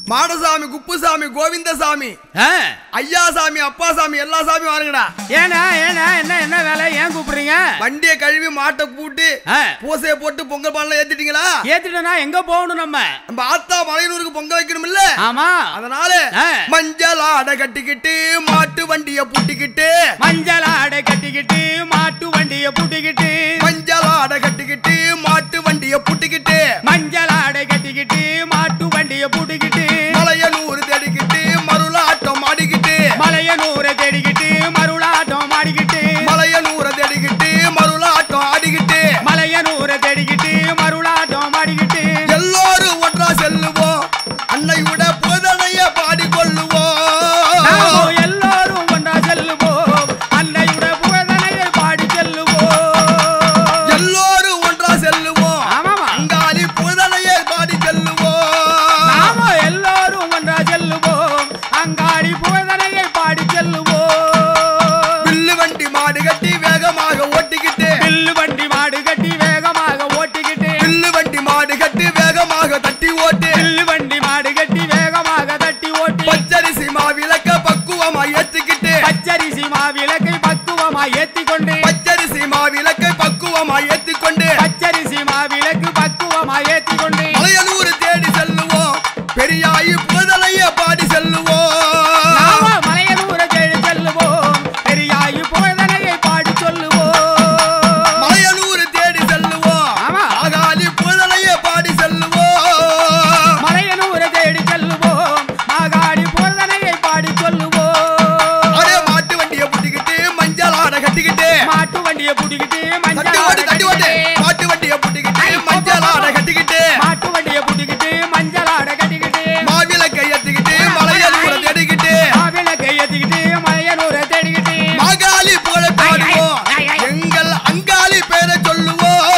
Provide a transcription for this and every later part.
மாடசாமி குப்புசாமி கோவிந்தசாமி ஆ, ஐயாசாமி அப்பாசாமி எல்லா சாமி வாருங்கடா ஏண்ணா ஏண்ணா என்ன என்ன வேலை ஏன் கூப்பிடுறீங்க வண்டியை கழுவி மாட்டை பூட்டி ஆ, பூசையை போட்டு பொங்கல் பாலம் ஏத்திட்டீங்களா ஏத்திட்டோம்னா எங்க போகணும் நம்ம நம்ம ஆத்தா மலையனூருக்கு பொங்க வைக்கணும் இல்ல ஆமா அதனால ஆ. மஞ்சள் ஆடை கட்டிக்கிட்டு மாட்டு வண்டிய பூட்டிக்கிட்டு மஞ்சள் ஆடை கட்டிக்கிட்டு மாட்டு வண்டிய பூட்டிக்கிட்டு மஞ்சள் ஆடை கட்டிக்கிட்டு மாட்டு வண்டிய பூட்டிக்கிட்டு மஞ்சள் ஆடை கட்டிக்கிட்டு மாட்டு வண்டிய பூட்டிக்கிட்டு மலையனூர் தேடிக்கிட்டு மருளாட்டம் ஆடிக்கிட்டு மலையனூரை தேடிக்கிட்டு மருளாட்டம் ஆடிக்கிட்டு மலையனூரை தேடிக்கிட்டு மருளாட்டம் ஆடிக்கிட்டு மலையனூரை தேடிக்கிட்டு மருளாட்டம் ஆடிக்கிட்டு எல்லோரும் ஒன்றா செல்லுவோம் அன்னை விட புதனைய பாடிக்கொள்ளுவோம் நாமும் எல்லோரும் ஒன்றா செல்லுவோம் அன்னையுட புகழனையை பாடி செல்லுவோம் எல்லோரும் ஒன்றா செல்லுவோம் ஆமாமா அங்காளி புதனைய பாடி செல்லுவோம் நாம எல்லோரும் ஒன்றா செல்லுவோம் அங்காடி புகழனையை பாடி செல்லுவோம் வில்லு வண்டி மாடு கட்டி வேகமாக ஓட்டிக்கிட்டு பில்லு வண்டி மாடு கட்டி வேகமாக ஓட்டிக்கிட்டு வில்லு வண்டி மாடு கட்டி வேகமாக தட்டி ஓட்டு பில்லு வண்டி மாடு கட்டி வேகமாக தட்டி ஓட்டி பச்சரிசி மாவிளக்க பக்குவமா ஏத்திக்கிட்டு பச்சரிசி மாவிளக்கை பக்குவமா ஏத்திக்கொண்டு பச்சரிசி மாவிளக்கை பக்குவமா ஏத்திக்கொண்டு பச்சரிசி மாவிளக்கு பக்குவமா ஏத்திக்கொண்டு மலையனூர் தேடி செல்லுவோம் பெரியாயி புதலைய பாடி செல்லுவோம் நாம மலையனூரை தேடி செல்லுவோம் பெரியாயி புகழனையை பாடி சொல்லுவோம் மலையனூர் தேடி செல்லுவோம் ஆமா. ஆகாலி புதலைய பாடி செல்லுவோம் மலையனூரை தேடி செல்லுவோம் மாகாடி புகழனையை பாடி சொல்லுவோம் அதே மாட்டு வண்டிய புட்டிக்கிட்டு மஞ்சள் ஆடை கட்டிக்கிட்டு மாட்டு வண்டியை புடிக்கிட்டு தட்டி மஞ்சள் ஓட்டு தட்டி ஓட்டு கட்டிக்கிட்டு, மாட்டு வண்டிய புட்டிக்கிட்டு மஞ்சள் ஆடை கட்டிக்கிட்டு மாட்டு வண்டியை புடிக்கிட்டு மஞ்சள் ஆடை கட்டிக்கிட்டு மாவிளக்கை ஏத்திக்கிட்டு மலையனூரை தேடிக்கிட்டு மாவிளக்கை ஏத்திக்கிட்டு மலையனூரை தேடிக்கிட்டு மாகாளி புகழ பாடுவோம் ஐ, ஐ, ஐ. எங்கள் அங்காளி பேரை சொல்லுவோம்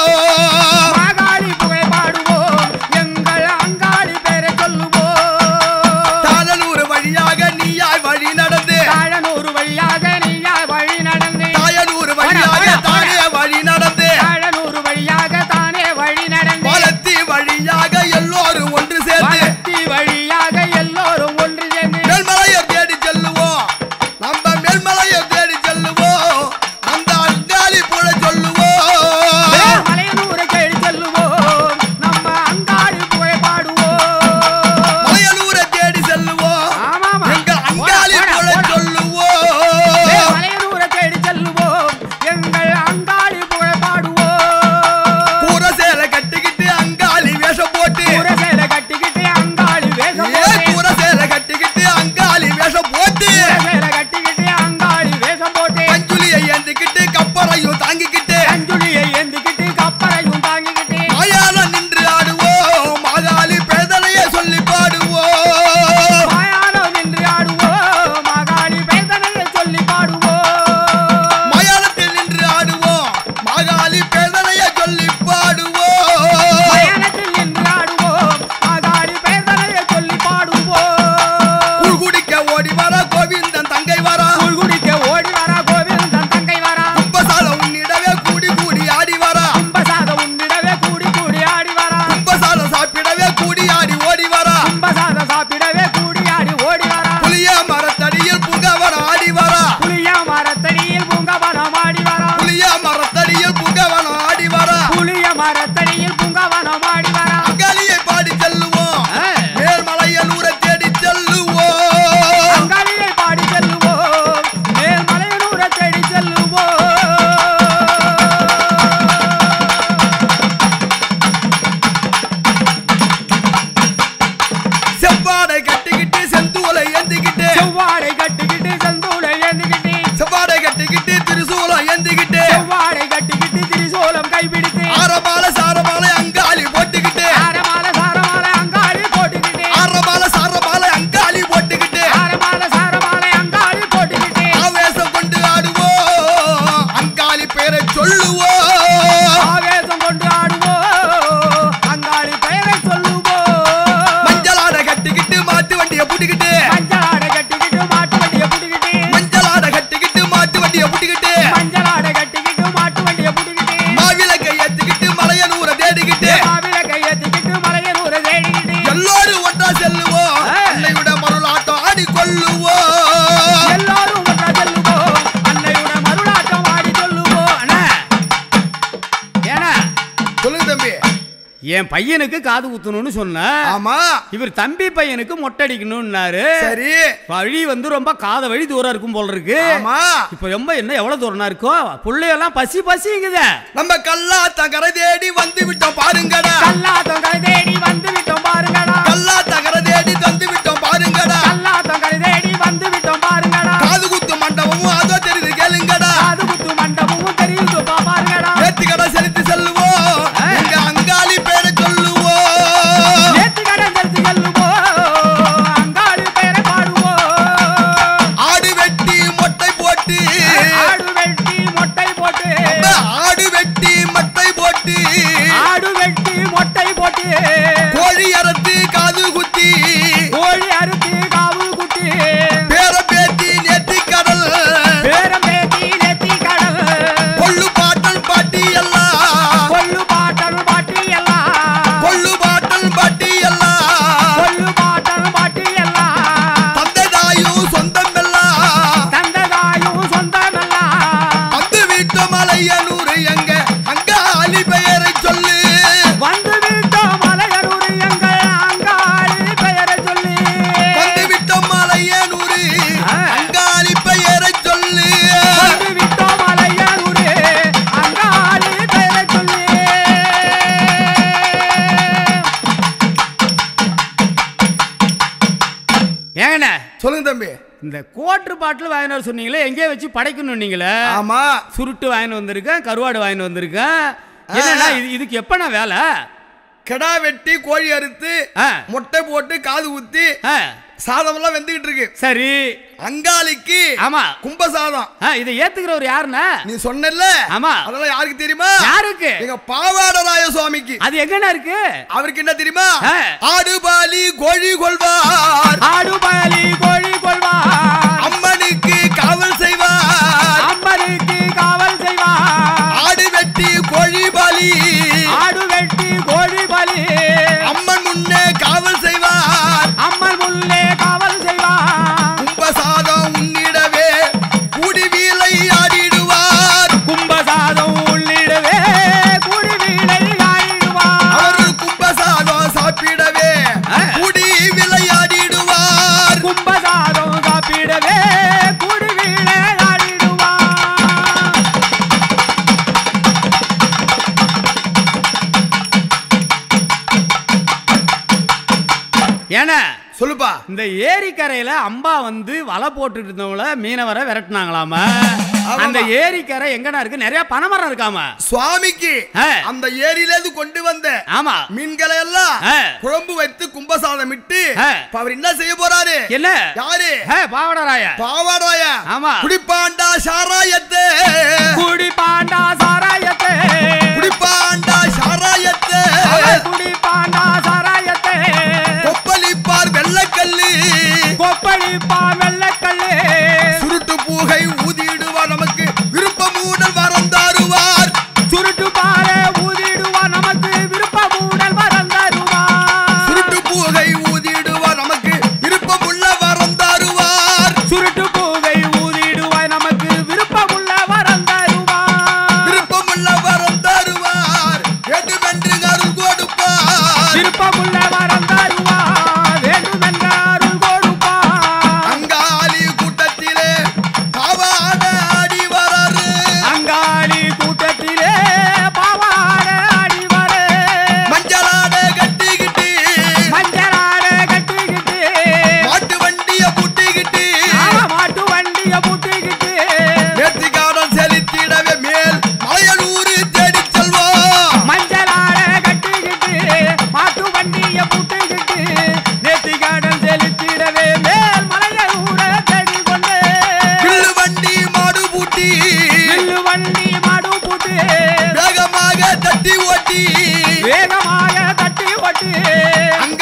மாகாளி புகழ் பாடுவோம் எங்கள் அங்காளி பேரை சொல்லுவோம் தாளனூர் வழியாக நீயாய் வழி நடந்து தாழனூர் வழியாக நீயா வழி நடந்து தாயனூர் வழியாக தானே வழி நடந்து தாழனூர் வழியாக தானே வழி நடந்து பாலத்தி வழியாக எல்லோரும் ஒன்று சேர்ந்து மலத்தி வழியாக எல்லோரும் ஒன்று சேர்ந்து மேல்மலையை தேடி செல்லுவோம் நம்ம மேல்மலையை தேடி செல்லுவோம் அந்த அங்காளி புகழ சொல்லுவோம் மலையனூரை தேடி செல்லுவோம் நம்ம அங்காளி புகழ் பாடுவோம் மலையனூரை தேடி செல்லுவோம் ஆமாமா எங்கள் அங்காளி போடா, புகழ போடா. சொல்லுவோம் மலையனூரை தேடி செல்லுவோம் எங்கள் அங்காளி புகழ் பாடுவோம் கூரை சேலை கட்டிக்கிட்டு அங்காளி வேஷம் போட்டு கூரை சேலை கட்டிக்கிட்டு அங்காளி வேஷம் ஏ போட்டு கூரை சேலை கட்டிக்கிட்டு அங்காளி வேஷம் போட்டு கூரை சேலை கட்டிக்கிட்டு அங்காளி வேஷம் போட்டு பஞ்சுலியை ஏந்திக்கிட்டு கப்பரையும் தாங்கிக்கிட்டு அஞ்சுளியை ஏந்திக்கிட்டு கப்பரையும் தாங்கிக்கிட்டு மாயால நின்று ஆடுவோம் மாகாளி பேதலைய சொல்லி பாடுவோம் மாயானம் நின்று ஆடுவோம் மகாளி வேதனையை சொல்லி பாடுவோம் மயானத்தில் நின்று ஆடுவோம் மாகாளி பேதலைய சொல்லி பாடுவோம் மயானத்தில் நின்று ஆடுவோம் மகாளி வேதனையை சொல்லி பாடுவோம் கூழ் குடிக்க ஓடி வர கோவிந்தன் தங்கை வரா குடிக்க ஓடி வரா கோவிந்தன் தங்கை வரா கும்பசால உன்னிடவே கூடி கூடி ஆடி வரா கும்பசாத உண்டிடவே கூடி கூடி ஆடி வரா கும்பசால சாப்பிடவே கூடி ஆடி ஓடி வரா கும்பசாத சாப்பிடவே கூடி ஆடி ஓடி வரா புளிய மரத்தடியில் புகவர ஆடி வரா புளியா மரத்தடியில் பூங்கவனம் ஆடி வரா புளிய மரத்தடியில் புகவன ஆடி வரா புளிய மரத்தடியில் பூங்கவனம் ஆடி வரா அங்காளியை பாடி செல்லுவோம் ஆ. மேல்மலையனூரை தேடி செல்லுவோம் அங்காளியை பாடி செல்லுவோம் மேல்மலையனூரை தேடி செல்லுவோம் செவ்வாடை கட்டிக்கிட்டு செந்தூலை ஏந்திக்கிட்டு செவ்வாடை கட்டிக்கிட்டு செந்தூளை ஏந்திக்கிட்டு செவ்வாடை கட்டிக்கிட்டு திரிசூலம் ஏந்திக்கிட்டு செவ்வாடை கட்டிக்கிட்டு திரிசூலம் கைப்பிடித்து ஆரபால சாரபால அங்காளி போட்டுக்கிட்டு ஆரமால சாரமால அங்காளி போட்டுக்கிட்டு ஆரபால சாரபால அங்காளி போட்டுக்கிட்டு ஆரமால சாரமால அங்காளி போட்டுக்கிட்டு ஆவேசம் கொண்டு ஆடுவோம் அங்காளி பேரை சொல்லுவோம் ஆவேசம் கொண்டு ஆடுவோம் அங்காளி பெயரை சொல்லுவோம் மஞ்சள் ஆடை கட்டிக்கிட்டு மாட்டு வண்டியை புட்டிக்கிட்டு மஞ்சள் ஆடை கட்டிக்கிட்டு மாட்டு வண்டியை புடிக்கிட்டு மஞ்சள் ஆடை கட்டிக்கிட்டு மாட்டு வண்டியை புட்டிக்கிட்டு மஞ்சள் ஆடை கட்டிக்கிட்டு மாட்டு வண்டியை புடிக்கிட்டு மாவிளக்கை ஏத்திக்கிட்டு மலையனூரை தேடிக்கிட்டு மாவிளை கையத்திக்கிட்டு மலையனூரை தேடிக்கிட்டு எல்லோரும் ஒன்றா செல்லுவோம் ஆ. என் பையனுக்கு காது குத்தணும்னு சொன்னேன் ஆமா இவர் தம்பி பையனுக்கு மொட்டை அடிக்கணும்னாரு சரி வழி வந்து ரொம்ப காத வழி தூரம் இருக்கும் போல இருக்கு ஆமா இப்ப ரொம்ப என்ன எவ்வளவு தூரம்னா இருக்கும் பிள்ளையெல்லாம் பசி பசிங்குதே நம்ம கல்லா தகர தேடி வந்து விட்டோம் பாருங்கடா கல்லாத்தம் கரை தேடி வந்து விட்டோம் பாருங்கடா கல்லா தகர தேடி வந்து விட்டோம் பாருங்கடா கல்லாத்தம் கரை தேடி வந்து விட்டோம் பாருங்கடா காது குத்து மண்டபமும் அதோ தெரியுது கேளுங்கடா காது குத்து மண்டபமும் தெரியுது பா பாருங்கடா நேத்து கடை செலுத்தி செல்லுவோம் ஆ. எங்க அங்காளி பேரை சொல்லுவோம் நேத்து கடன் செலுத்தி செல்லுவோம் அங்காளி பெயரை பாடுவோம் ஆடு வெட்டி மொட்டை போட்டு ஆடு வெட்டி மொட்டை போட்டு ஆடு வெட்டி மொட்டை போட்டு ஆடு வெட்டி மொட்டை போட்டு கோழி அறுத்து காது குத்தி கோழி அறுத்து காவு குட்டி பேர பேத்தி நேத்தி கடல் பேரம் பேத்தி நெத்தி கடல் கொள்ளு பாட்டன் பாட்டி எல்லாம் கொள்ளு பாட்டல் பாட்டி எல்லாம் கொள்ளு பாட்டன் பாட்டி எல்லாம் கொள்ளு பாட்டல் பாட்டி எல்லாம் தந்தை தாயும் சொந்தம் எல்லாம் தந்ததாயும் சொந்தமெல்லாம் அந்த வீட்டு மலையனூர் எங்க அங்காளி பெயரை சொல்லு வந்து விட்டோம் மலையனூர் எங்கள் அங்காளி பெயரை சொல்லி வந்து விட்ட மலையனூர் ஆ. அங்காளி பெயரை சொல்லு வந்து விட்டோம் மலையனூர் அங்காளி பெயரை சொல்லி ஏங்கண்ண சொல்லுங்க தம்பி இந்த கோட்ரு பாட்டில் வாங்கிட்டு வர சொன்னீங்களே எங்கேயோ வச்சு படைக்கணும் நீங்களே ஆமா சுருட்டு வாங்கிட்டு வந்திருக்கேன் கருவாடு வாங்கிட்டு வந்திருக்கேன் என்னண்ணா இது இதுக்கு எப்பண்ணா வேலை கிடா வெட்டி கோழி அறுத்து ஆ, முட்டை போட்டு காது ஊத்தி ஆ, சாதம் எல்லாம் வெந்துகிட்டு இருக்கு சரி அங்காளிக்கு ஆமா கும்ப சாதம் ஆ, இதை ஏத்துக்கிறவர் யாருண்ணா நீ சொன்னல ஆமா. அதெல்லாம் யாருக்கு தெரியுமா யாருக்கு எங்க பாவாடராய சுவாமிக்கு அது எங்கண்ணா இருக்கு அவருக்கு என்ன தெரியுமா ஆ. ஆடு பாலி கோழி கொள்வார் ஆடு பயலி கோழி கொள்வார் அம்மனுக்கு காவல் செய்வார் அம்மனுக்கு காவல் செய்வார் ஆடு வெட்டி கோழி பாலி ஆடு வெட்டி கோழி பலி அம்மன் முன்னே காவல் செய்வார் அம்மன் முன்னே காவல் செய்வார் கும்பசாதம் உன்னிடவே கூடி வீலை ஆடிடுவார் கும்பசாதம் உள்ளிடவே குடி வீணை ஆயிடுவார் அவர் கும்பசாதம் சாப்பிடவே ஆ. கூடி விளையாடிடுவார் கும்பசாதம் சாப்பிடவே குடி வீணை ஆடிடுவார் ஏன்னா சொல்லுப்பா இந்த ஏரிக்கரையில அம்பா வந்து வலை போட்டுட்டு இருந்தவங்கள மீனவரை விரட்டுனாங்களாமா ஆமாமா. அந்த ஏரிக்கரை எங்கடா இருக்கு நிறைய பனைமரம் இருக்காமா சுவாமிக்கு ஆ. அந்த ஏரியில இருந்து கொண்டு வந்த ஆமா மீன்களை எல்லாம் ஆ. குழம்பு வைத்து கும்பசாதம் இட்டு ஆ. இப்ப அவர் என்ன செய்ய போறாரு என்ன யாரு ஏ, பாவடராய பாவாடாய ஆமா. குடிப்பாண்டா சாராயத்தை குடி பாண்டா சாராயத்தை குடிப்பாண்டா சாராயத்தை குடி பாண்டா சாராயத்தை கொப்பளிப்பார் வெள்ளக்கல்லு கொப்பளிப்பா வெள்ளக்கல்லு சுருட்டு பூகை ஊதிடுவார் நமக்கு விருப்பமூடல் வரம் தாருவார் சுருட்டு பாலை ஊதிடுவா நமக்கு விருப்ப மூடல் வரந்தருவா சுருட்டு பூகை ஊதிடுவார் நமக்கு விருப்பமுள்ள வரம் தாருவார் சுருட்டு பூவை ஊதிடுவாய் நமக்கு விருப்பமுள்ள வரந்தருவா விருப்பமுள்ள வரம் தாருவார் வேண்டுமென்று அருள் கொடுப்பார் விருப்பமுள்ள வரந்தருவா வேண்டுமென்ற அருள் கொடுப்பா அங்காளி கூட்டத்திலே பாவாட ஆடி வராரு அங்காளி கூட்டத்திலே பாவாட அடிவரே மஞ்சளாட கட்டிக்கிட்டு மஞ்சளாட கட்டிக்கிட்டு மாட்டு வண்டிய புட்டிக்கிட்டு ஆமா, மாட்டு வண்டிய புட்டிக்கிட்டு நேர்த்திக்காரன் செலுத்திடவே மேல் மலையனூர் தேடி செல்வோம் மஞ்சளாட கட்டிக்கிட்டு மாட்டு வண்டிய புட்டிக்கிட்டு நேத்தி காடன் செலுத்திடவே மேல் மலைய ஊர தேடி கொண்டு கிள்ளு வண்டி மாடு பூட்டி வில்லு வண்டி மாடு புட்டு வேகமாக தட்டி ஓட்டி வேகமாக தட்டி ஓட்டி அங்க